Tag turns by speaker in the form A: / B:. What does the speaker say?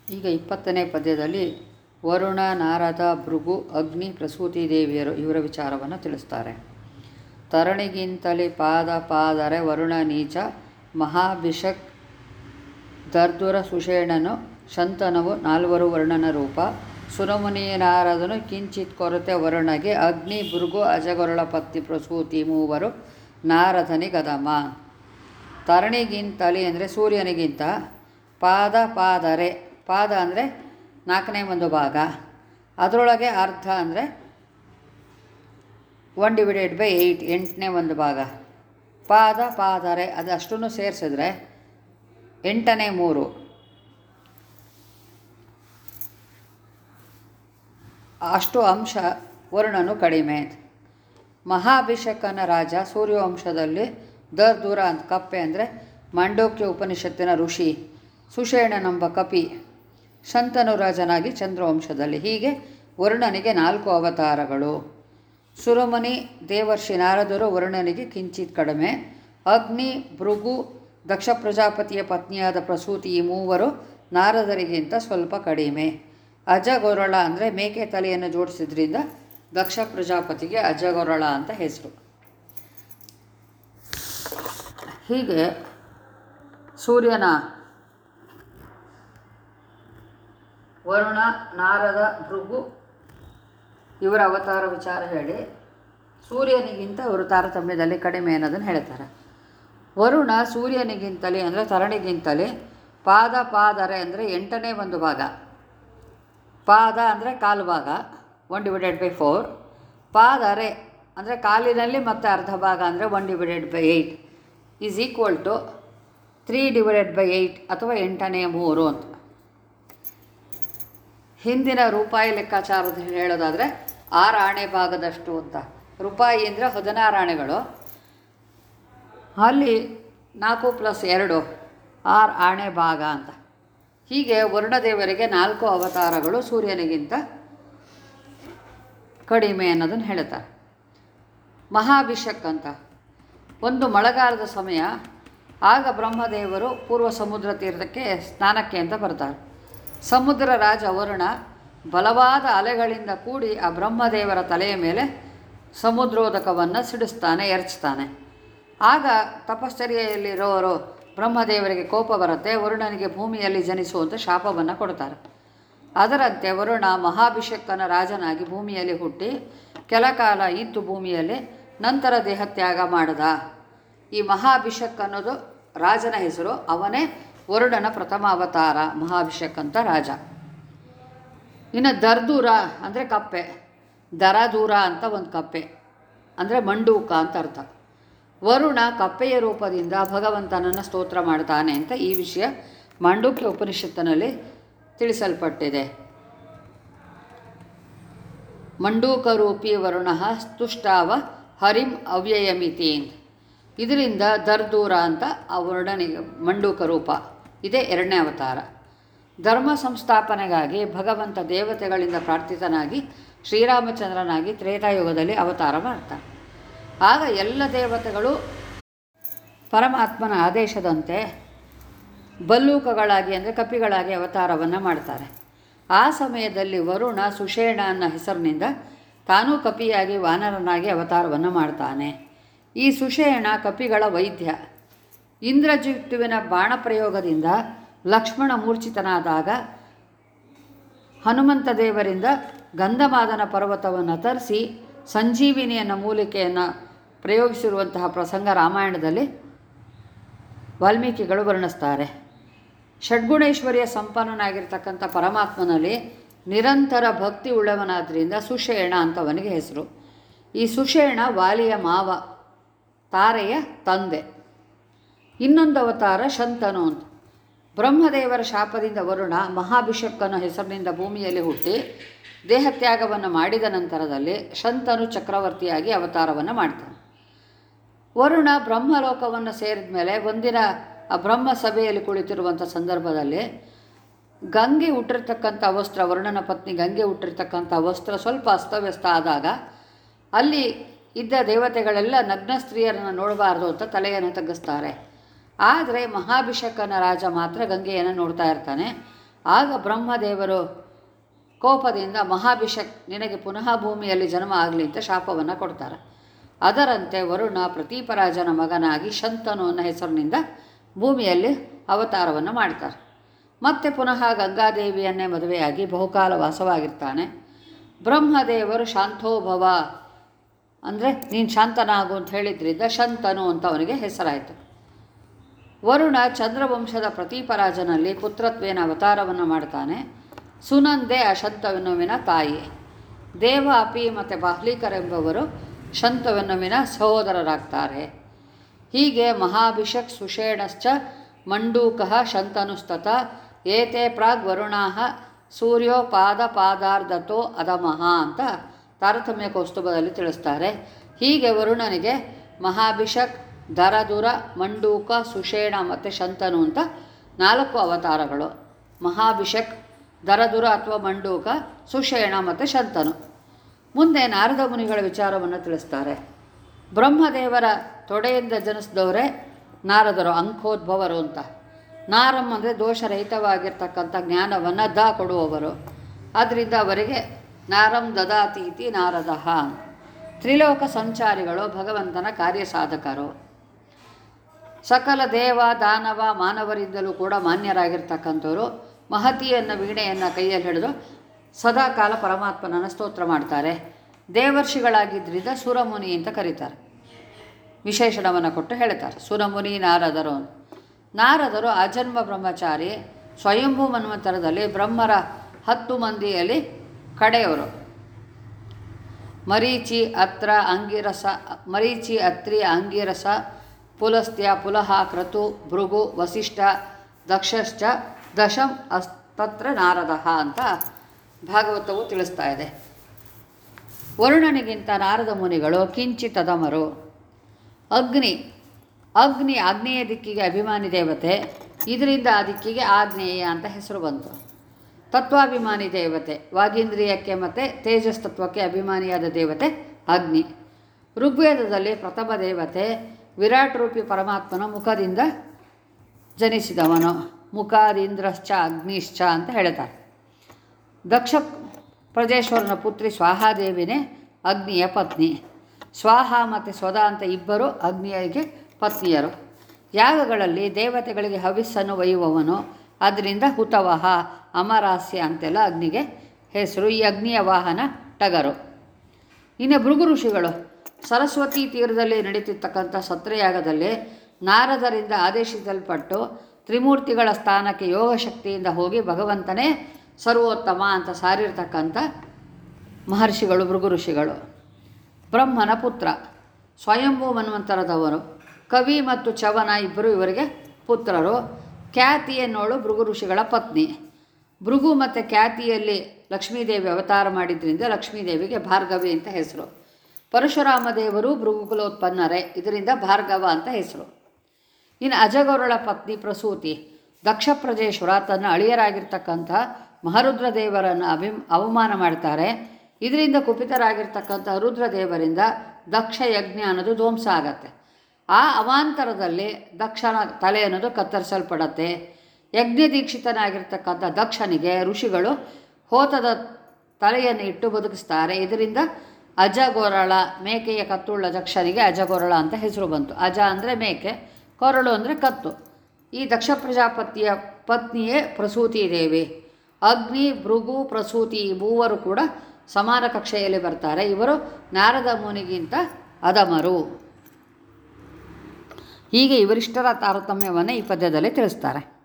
A: ಈಗ ಇಪ್ಪತ್ತನೇ ಪದ್ಯದಲ್ಲಿ ವರುಣ ನಾರದ ಭೃಗು ಅಗ್ನಿ ಪ್ರಸೂತಿ ದೇವಿಯರು ಇವರ ವಿಚಾರವನ್ನು ತಿಳಿಸ್ತಾರೆ ತರಣಿಗಿಂತಲೇ ಪಾದ ಪಾದರೆ ವರುಣ ನೀಚ ಮಹಾಭಿಷಕ್ ದರ್ದುರ ಸುಷೇಣನು ಶಂತನವು ನಾಲ್ವರು ವರ್ಣನ ರೂಪ ಸುರಮುನಿ ನಾರದನು ಕಿಂಚಿತ್ ಕೊರತೆ ವರುಣಗೆ ಅಗ್ನಿ ಭೃಗು ಅಜಗೊರಳ ಪತ್ತಿ ಪ್ರಸೂತಿ ಮೂವರು ನಾರದನಿಗದಮ ತರಣಿಗಿಂತಲಿ ಅಂದರೆ ಸೂರ್ಯನಿಗಿಂತ ಪಾದ ಪಾದರೆ ಪಾದ ಅಂದರೆ ನಾಲ್ಕನೇ ಒಂದು ಭಾಗ ಅದರೊಳಗೆ ಅರ್ಧ ಅಂದರೆ ಒನ್ ಡಿವೈಡೆಡ್ ಬೈ ಏಯ್ಟ್ ಎಂಟನೇ ಒಂದು ಭಾಗ ಪಾದ ಪಾದರೆ ಅದಷ್ಟನ್ನು ಸೇರಿಸಿದ್ರೆ ಎಂಟನೇ ಮೂರು ಅಷ್ಟು ಅಂಶ ವರುಣನು ಕಡಿಮೆ ಮಹಾಭಿಷೇಕನ ರಾಜ ಸೂರ್ಯವಂಶದಲ್ಲಿ ದರ್ ದೂರ ಅಂತ ಕಪ್ಪೆ ಅಂದರೆ ಮಾಂಡೋಕ್ಯ ಉಪನಿಷತ್ತಿನ ಋಷಿ ಸುಷೇಣನೆಂಬ ಕಪಿ ಶಂತನು ರಾಜನಾಗಿ ಚಂದ್ರವಂಶದಲ್ಲಿ ಹೀಗೆ ವರುಣನಿಗೆ ನಾಲ್ಕು ಅವತಾರಗಳು ಸುರಮುನಿ ದೇವರ್ಷಿ ನಾರದರು ವರುಣನಿಗೆ ಕಿಂಚಿತ್ ಕಡಿಮೆ ಅಗ್ನಿ ಭೃಗು ದಕ್ಷ ಪ್ರಜಾಪತಿಯ ಪತ್ನಿಯಾದ ಪ್ರಸೂತಿ ಈ ಮೂವರು ನಾರದರಿಗಿಂತ ಸ್ವಲ್ಪ ಕಡಿಮೆ ಅಜಗೊರಳ ಅಂದರೆ ಮೇಕೆ ತಲೆಯನ್ನು ಜೋಡಿಸಿದ್ರಿಂದ ದಕ್ಷ ಪ್ರಜಾಪತಿಗೆ ಅಜಗೊರಳ ಅಂತ ಹೆಸರು ಹೀಗೆ ಸೂರ್ಯನ ವರುಣ ನಾರದ ಭೃಗು ಇವರ ಅವತಾರ ವಿಚಾರ ಹೇಳಿ ಸೂರ್ಯನಿಗಿಂತ ಅವರು ತಾರತಮ್ಯದಲ್ಲಿ ಕಡಿಮೆ ಅನ್ನೋದನ್ನು ಹೇಳ್ತಾರೆ ವರುಣ ಸೂರ್ಯನಿಗಿಂತಲೇ ಅಂದರೆ ತರಣಿಗಿಂತಲೇ ಪಾದ ಪಾದರೆ ಅಂದರೆ ಎಂಟನೇ ಒಂದು ಭಾಗ ಪಾದ ಅಂದರೆ ಕಾಲು ಭಾಗ ಒನ್ ಡಿವೈಡೆಡ್ ಬೈ ಫೋರ್ ಪಾದರೆ ಅಂದರೆ ಕಾಲಿನಲ್ಲಿ ಮತ್ತು ಅರ್ಧ ಭಾಗ ಅಂದರೆ one divided by eight is equal to three divided by eight ಅಥವಾ ಎಂಟನೇ ಮೂರು ಅಂತ ಹಿಂದಿನ ರೂಪಾಯಿ ಲೆಕ್ಕಾಚಾರದ ಹೇಳೋದಾದರೆ ಆರು ಆಣೆ ಭಾಗದಷ್ಟು ಅಂತ ರೂಪಾಯಿ ಅಂದರೆ ಹದಿನಾರು ಆಣೆಗಳು ಅಲ್ಲಿ ನಾಲ್ಕು ಪ್ಲಸ್ ಎರಡು ಆರು ಆಣೆ ಭಾಗ ಅಂತ ಹೀಗೆ ವರುಣದೇವರಿಗೆ ನಾಲ್ಕು ಅವತಾರಗಳು ಸೂರ್ಯನಿಗಿಂತ ಕಡಿಮೆ ಅನ್ನೋದನ್ನು ಹೇಳ್ತಾರೆ ಮಹಾಭಿಷಕ್ ಅಂತ ಒಂದು ಮಳೆಗಾಲದ ಸಮಯ ಆಗ ಬ್ರಹ್ಮದೇವರು ಪೂರ್ವ ಸಮುದ್ರ ತೀರ್ಥಕ್ಕೆ ಸ್ನಾನಕ್ಕೆ ಅಂತ ಬರ್ತಾರೆ ಸಮುದ್ರ ರಾಜ ವರುಣ ಬಲವಾದ ಅಲೆಗಳಿಂದ ಕೂಡಿ ಆ ಬ್ರಹ್ಮದೇವರ ತಲೆಯ ಮೇಲೆ ಸಮುದ್ರೋದಕವನ್ನು ಸಿಡಿಸ್ತಾನೆ ಎರಚ್ತಾನೆ ಆಗ ತಪಶ್ಚರ್ಯೆಯಲ್ಲಿರೋರು ಬ್ರಹ್ಮದೇವರಿಗೆ ಕೋಪ ಬರುತ್ತೆ ವರುಣನಿಗೆ ಭೂಮಿಯಲ್ಲಿ ಜನಿಸುವಂಥ ಶಾಪವನ್ನು ಕೊಡ್ತಾರೆ ಅದರಂತೆ ವರುಣ ಮಹಾಭಿಷೇಕನ ರಾಜನಾಗಿ ಭೂಮಿಯಲ್ಲಿ ಹುಟ್ಟಿ ಕೆಲ ಕಾಲ ಇದ್ದು ಭೂಮಿಯಲ್ಲಿ ನಂತರ ದೇಹತ್ಯಾಗ ಮಾಡದ ಈ ಮಹಾಭಿಷೇಕ್ ಅನ್ನೋದು ರಾಜನ ಹೆಸರು ಅವನೇ ವರುಣನ ಪ್ರಥಮ ಅವತಾರ ಮಹಾಭಿಷೇಕ್ ಅಂತ ರಾಜ ಇನ್ನು ದರ್ದೂರ ಅಂದರೆ ಕಪ್ಪೆ ದರದೂರ ಅಂತ ಒಂದು ಕಪ್ಪೆ ಅಂದರೆ ಮಂಡೂಕ ಅಂತ ಅರ್ಥ ವರುಣ ಕಪ್ಪೆಯ ರೂಪದಿಂದ ಭಗವಂತನನ್ನು ಸ್ತೋತ್ರ ಮಾಡ್ತಾನೆ ಅಂತ ಈ ವಿಷಯ ಮಾಂಡೂಕ್ಯ ಉಪನಿಷತ್ತಿನಲ್ಲಿ ತಿಳಿಸಲ್ಪಟ್ಟಿದೆ ಮಂಡೂಕರೂಪಿ ವರುಣ ಸ್ತುಷ್ಟಾವ ಹರಿಂ ಅವ್ಯಯಮಿತಿ ಇದರಿಂದ ದರ್ದೂರ ಅಂತ ಆ ವರುಣನಿಗೆ ಮಂಡೂಕ ರೂಪ ಇದೇ ಎರಡನೇ ಅವತಾರ ಧರ್ಮ ಸಂಸ್ಥಾಪನೆಗಾಗಿ ಭಗವಂತ ದೇವತೆಗಳಿಂದ ಪ್ರಾರ್ಥಿತನಾಗಿ ಶ್ರೀರಾಮಚಂದ್ರನಾಗಿ ತ್ರೇತಾಯುಗದಲ್ಲಿ ಅವತಾರ ಮಾಡ್ತಾನೆ ಆಗ ಎಲ್ಲ ದೇವತೆಗಳು ಪರಮಾತ್ಮನ ಆದೇಶದಂತೆ ಬಲ್ಲೂಕಗಳಾಗಿ ಅಂದರೆ ಕಪಿಗಳಾಗಿ ಅವತಾರವನ್ನು ಮಾಡ್ತಾರೆ ಆ ಸಮಯದಲ್ಲಿ ವರುಣ ಸುಷೇಣ ಅನ್ನೋ ಹೆಸರಿನಿಂದ ತಾನೂ ಕಪಿಯಾಗಿ ವಾನರನಾಗಿ ಅವತಾರವನ್ನು ಮಾಡ್ತಾನೆ ಈ ಸುಷೇಣ ಕಪಿಗಳ ವೈದ್ಯ ಇಂದ್ರಜಿಟ್ಟುವಿನ ಬಾಣ ಪ್ರಯೋಗದಿಂದ ಲಕ್ಷ್ಮಣ ಮೂರ್ಛಿತನಾದಾಗ ಹನುಮಂತ ದೇವರಿಂದ ಗಂಧಮಾದನ ಪರ್ವತವನ್ನು ತರಿಸಿ ಸಂಜೀವಿನಿಯನ್ನ ಮೂಲಿಕೆಯನ್ನು ಪ್ರಯೋಗಿಸಿರುವಂತಹ ಪ್ರಸಂಗ ರಾಮಾಯಣದಲ್ಲಿ ವಾಲ್ಮೀಕಿಗಳು ವರ್ಣಿಸ್ತಾರೆ ಷಡ್ಗುಣೈಶ್ವರ್ಯ ಸಂಪನ್ನನಾಗಿರ್ತಕ್ಕಂಥ ಪರಮಾತ್ಮನಲ್ಲಿ ನಿರಂತರ ಭಕ್ತಿ ಉಳ್ಳವನಾದ್ದರಿಂದ ಸುಷೇಣ ಅಂತವನಿಗೆ ಹೆಸರು ಈ ಸುಷೇಣ ವಾಲಿಯ ಮಾವ ತಾರೆಯ ತಂದೆ ಇನ್ನೊಂದು ಅವತಾರ ಶಂತನು ಅಂತ ಬ್ರಹ್ಮದೇವರ ಶಾಪದಿಂದ ವರುಣ ಮಹಾಭಿಷೇಕನ ಹೆಸರಿನಿಂದ ಭೂಮಿಯಲ್ಲಿ ಹುಟ್ಟಿ ದೇಹತ್ಯಾಗವನ್ನು ಮಾಡಿದ ನಂತರದಲ್ಲಿ ಶಂತನು ಚಕ್ರವರ್ತಿಯಾಗಿ ಅವತಾರವನ್ನು ಮಾಡ್ತಾನೆ ವರುಣ ಬ್ರಹ್ಮಲೋಕವನ್ನು ಸೇರಿದ ಮೇಲೆ ಒಂದಿನ ಆ ಬ್ರಹ್ಮ ಸಭೆಯಲ್ಲಿ ಕುಳಿತಿರುವಂಥ ಸಂದರ್ಭದಲ್ಲಿ ಗಂಗೆ ಹುಟ್ಟಿರ್ತಕ್ಕಂಥ ವಸ್ತ್ರ ವರುಣನ ಪತ್ನಿ ಗಂಗೆ ಹುಟ್ಟಿರ್ತಕ್ಕಂಥ ವಸ್ತ್ರ ಸ್ವಲ್ಪ ಅಸ್ತವ್ಯಸ್ತ ಆದಾಗ ಅಲ್ಲಿ ಇದ್ದ ದೇವತೆಗಳೆಲ್ಲ ನಗ್ನ ಸ್ತ್ರೀಯರನ್ನು ನೋಡಬಾರ್ದು ಅಂತ ತಲೆಯನ್ನು ತಗ್ಗಿಸ್ತಾರೆ ಆದರೆ ಮಹಾಭಿಷೇಕನ ರಾಜ ಮಾತ್ರ ಗಂಗೆಯನ್ನು ನೋಡ್ತಾ ಇರ್ತಾನೆ ಆಗ ಬ್ರಹ್ಮದೇವರು ಕೋಪದಿಂದ ಮಹಾಭಿಷಕ್ ನಿನಗೆ ಪುನಃ ಭೂಮಿಯಲ್ಲಿ ಜನ್ಮ ಆಗಲಿ ಅಂತ ಶಾಪವನ್ನು ಕೊಡ್ತಾರೆ ಅದರಂತೆ ವರುಣ ಪ್ರತೀಪರಾಜನ ಮಗನಾಗಿ ಶಂತನು ಅನ್ನೋ ಹೆಸರಿನಿಂದ ಭೂಮಿಯಲ್ಲಿ ಅವತಾರವನ್ನು ಮಾಡ್ತಾರೆ ಮತ್ತೆ ಪುನಃ ಗಂಗಾದೇವಿಯನ್ನೇ ಮದುವೆಯಾಗಿ ಬಹುಕಾಲ ವಾಸವಾಗಿರ್ತಾನೆ ಬ್ರಹ್ಮದೇವರು ಶಾಂತೋಭವ ಅಂದರೆ ನೀನು ಶಾಂತನಾಗು ಅಂತ ಹೇಳಿದ್ರಿಂದ ಶಂತನು ಅಂತ ಅವನಿಗೆ ಹೆಸರಾಯಿತು ವರುಣ ಚಂದ್ರವಂಶದ ಪ್ರತೀಪರಾಜನಲ್ಲಿ ಪುತ್ರತ್ವೇನ ಅವತಾರವನ್ನು ಮಾಡ್ತಾನೆ ಸುನಂದೆ ಆ ಶಂತವೆನ್ನುವಿನ ತಾಯಿ ದೇವ ಅಪಿ ಮತ್ತು ಬಾಹ್ಲಿಕರೆಂಬವರು ಶಂತವೆನ್ನುವಿನ ಸಹೋದರರಾಗ್ತಾರೆ ಹೀಗೆ ಮಹಾಭಿಷಕ್ ಸುಷೇಣಶ್ಚ ಮಂಡೂಕಃ ಶಂತನುಸ್ತತ ಏತೆ ಪ್ರಾಗ್ ವರುಣಾ ಸೂರ್ಯೋ ಪಾದ ಪಾದಾರ್ಧತೋ ಅಧಮಃ ಅಂತ ತಾರತಮ್ಯ ಕೌಸ್ತುಭದಲ್ಲಿ ತಿಳಿಸ್ತಾರೆ ಹೀಗೆ ವರುಣನಿಗೆ ಮಹಾಭಿಷಕ್ ದರದುರ ಮಂಡೂಕ ಸುಷೇಣ ಮತ್ತು ಶಂತನು ಅಂತ ನಾಲ್ಕು ಅವತಾರಗಳು ಮಹಾಭಿಷಕ್ ದರದುರ ಅಥವಾ ಮಂಡೂಕ ಸುಷೇಣ ಮತ್ತು ಶಂತನು ಮುಂದೆ ನಾರದ ಮುನಿಗಳ ವಿಚಾರವನ್ನು ತಿಳಿಸ್ತಾರೆ ಬ್ರಹ್ಮದೇವರ ತೊಡೆಯಿಂದ ಜನಿಸಿದವರೇ ನಾರದರು ಅಂಕೋದ್ಭವರು ಅಂತ ನಾರಂ ಅಂದರೆ ದೋಷರಹಿತವಾಗಿರ್ತಕ್ಕಂಥ ಜ್ಞಾನವನ್ನು ದ ಕೊಡುವವರು ಆದ್ದರಿಂದ ಅವರಿಗೆ ನಾರಂ ದದಾತಿ ಇತಿ ನಾರದಃ ತ್ರಿಲೋಕ ಸಂಚಾರಿಗಳು ಭಗವಂತನ ಕಾರ್ಯಸಾಧಕರು ಸಕಲ ದೇವ ದಾನವ ಮಾನವರಿಂದಲೂ ಕೂಡ ಮಾನ್ಯರಾಗಿರ್ತಕ್ಕಂಥವರು ಮಹತಿಯನ್ನು ವೀಣೆಯನ್ನು ಕೈಯಲ್ಲಿ ಹಿಡಿದು ಸದಾಕಾಲ ಪರಮಾತ್ಮನನ್ನು ಸ್ತೋತ್ರ ಮಾಡ್ತಾರೆ ದೇವರ್ಷಿಗಳಾಗಿದ್ದರಿಂದ ಸುರಮುನಿ ಅಂತ ಕರೀತಾರೆ ವಿಶೇಷಣವನ್ನು ಕೊಟ್ಟು ಹೇಳ್ತಾರೆ ಸುರಮುನಿ ನಾರದರು ಅಂತ. ನಾರದರು ಅಜನ್ಮ ಬ್ರಹ್ಮಚಾರಿ ಸ್ವಯಂಭೂ ಮನ್ವಂತರದಲ್ಲಿ ಬ್ರಹ್ಮರ ಹತ್ತು ಮಂದಿಯಲ್ಲಿ ಕಡೆಯವರು ಮರೀಚಿ ಅತ್ರ ಅಂಗಿರಸ ಮರೀಚಿ ಅತ್ರಿ ಅಂಗಿರಸ ಪುಲಸ್ತ್ಯ ಪುಲಹ ಕ್ರತು ಭೃಗು ವಸಿಷ್ಠ ದಕ್ಷಶ್ಚ ದಶಂ ಅಸ್ತತ್ರ ನಾರದಃ ಅಂತ ಭಾಗವತವು ತಿಳಿಸ್ತಾ ಇದೆ ವರುಣನಿಗಿಂತ ನಾರದ ಮುನಿಗಳು ಕಿಂಚಿತದಮರು ಅಗ್ನಿ ಅಗ್ನಿ ಆಗ್ನೇಯ ದಿಕ್ಕಿಗೆ ಅಭಿಮಾನಿ ದೇವತೆ ಇದರಿಂದ ಆ ದಿಕ್ಕಿಗೆ ಆಗ್ನೇಯ ಅಂತ ಹೆಸರು ಬಂತು ತತ್ವಾಭಿಮಾನಿ ದೇವತೆ ವಾಗೀಂದ್ರಿಯಕ್ಕೆ ಮತ್ತು ತೇಜಸ್ ತತ್ವಕ್ಕೆ ಅಭಿಮಾನಿಯಾದ ದೇವತೆ ಅಗ್ನಿ ಋಗ್ವೇದದಲ್ಲಿ ಪ್ರಥಮ ದೇವತೆ ವಿರಾಟ್ ರೂಪಿ ಪರಮಾತ್ಮನ ಮುಖದಿಂದ ಜನಿಸಿದವನು ಮುಖಾದಿಂದ್ರಶ್ಚ ಅಗ್ನಿಶ್ಚ ಅಂತ ಹೇಳ್ತಾರೆ ದಕ್ಷ ಪ್ರಜೇಶ್ವರನ ಪುತ್ರಿ ಸ್ವಾಹಾದೇವಿನೇ ಅಗ್ನಿಯ ಪತ್ನಿ ಸ್ವಾಹ ಮತ್ತು ಸ್ವದಾ ಅಂತ ಇಬ್ಬರು ಅಗ್ನಿಯರಿಗೆ ಪತ್ನಿಯರು ಯಾಗಗಳಲ್ಲಿ ದೇವತೆಗಳಿಗೆ ಹವಿಸ್ಸನ್ನು ಒಯ್ಯುವವನು ಅದರಿಂದ ಹುತವಹ ಅಮರಾಸ್ಯ ಅಂತೆಲ್ಲ ಅಗ್ನಿಗೆ ಹೆಸರು ಈ ಅಗ್ನಿಯ ವಾಹನ ಟಗರು ಇನ್ನು ಭೃಗು ಋಷಿಗಳು ಸರಸ್ವತಿ ತೀರದಲ್ಲಿ ನಡೀತಿರ್ತಕ್ಕಂಥ ಸತ್ರಯಾಗದಲ್ಲಿ ನಾರದರಿಂದ ಆದೇಶಿಸಲ್ಪಟ್ಟು ತ್ರಿಮೂರ್ತಿಗಳ ಸ್ಥಾನಕ್ಕೆ ಯೋಗ ಶಕ್ತಿಯಿಂದ ಹೋಗಿ ಭಗವಂತನೇ ಸರ್ವೋತ್ತಮ ಅಂತ ಸಾರಿರ್ತಕ್ಕಂಥ ಮಹರ್ಷಿಗಳು ಭೃಗು ಋಷಿಗಳು ಬ್ರಹ್ಮನ ಪುತ್ರ ಸ್ವಯಂಭೂ ಮನ್ವಂತರದವರು ಕವಿ ಮತ್ತು ಚವನ ಇಬ್ಬರು ಇವರಿಗೆ ಪುತ್ರರು ಖ್ಯಾತಿ ಎನ್ನೋಳು ಭೃಗು ಋಷಿಗಳ ಪತ್ನಿ ಭೃಗು ಮತ್ತು ಖ್ಯಾತಿಯಲ್ಲಿ ಲಕ್ಷ್ಮೀದೇವಿ ಅವತಾರ ಮಾಡಿದ್ರಿಂದ ಲಕ್ಷ್ಮೀದೇವಿಗೆ ಭಾರ್ಗವಿ ಅಂತ ಹೆಸರು ಪರಶುರಾಮ ದೇವರು ಭೃಗುಕುಲೋತ್ಪನ್ನರೇ ಇದರಿಂದ ಭಾರ್ಗವ ಅಂತ ಹೆಸರು ಇನ್ನು ಅಜಗೌರಳ ಪತ್ನಿ ಪ್ರಸೂತಿ ದಕ್ಷ ಪ್ರಜೇಶ್ವರ ತನ್ನ ಅಳಿಯರಾಗಿರ್ತಕ್ಕಂಥ ಮಹಾರುದ್ರ ದೇವರನ್ನು ಅಭಿ ಅವಮಾನ ಮಾಡ್ತಾರೆ ಇದರಿಂದ ಕುಪಿತರಾಗಿರ್ತಕ್ಕಂಥ ರುದ್ರದೇವರಿಂದ ದಕ್ಷ ಯಜ್ಞ ಅನ್ನೋದು ಧ್ವಂಸ ಆಗತ್ತೆ ಆ ಅವಾಂತರದಲ್ಲಿ ದಕ್ಷನ ತಲೆ ಅನ್ನೋದು ಕತ್ತರಿಸಲ್ಪಡತ್ತೆ ಯಜ್ಞ ದೀಕ್ಷಿತನಾಗಿರ್ತಕ್ಕಂಥ ದಕ್ಷನಿಗೆ ಋಷಿಗಳು ಹೋತದ ತಲೆಯನ್ನು ಇಟ್ಟು ಬದುಕಿಸ್ತಾರೆ ಇದರಿಂದ ಅಜಗೋರಳ ಮೇಕೆಯ ಕತ್ತುಳ್ಳ ದಕ್ಷನಿಗೆ ಅಜಗೋರಳ ಅಂತ ಹೆಸರು ಬಂತು ಅಜ ಅಂದರೆ ಮೇಕೆ ಕೊರಳು ಅಂದರೆ ಕತ್ತು ಈ ದಕ್ಷ ಪ್ರಜಾಪತಿಯ ಪತ್ನಿಯೇ ಪ್ರಸೂತಿ ದೇವಿ ಅಗ್ನಿ ಭೃಗು ಪ್ರಸೂತಿ ಈ ಮೂವರು ಕೂಡ ಸಮಾನ ಕಕ್ಷೆಯಲ್ಲಿ ಬರ್ತಾರೆ ಇವರು ನಾರದ ಮುನಿಗಿಂತ ಅಧಮರು ಹೀಗೆ ಇವರಿಷ್ಟರ ತಾರತಮ್ಯವನ್ನು ಈ ಪದ್ಯದಲ್ಲಿ ತಿಳಿಸ್ತಾರೆ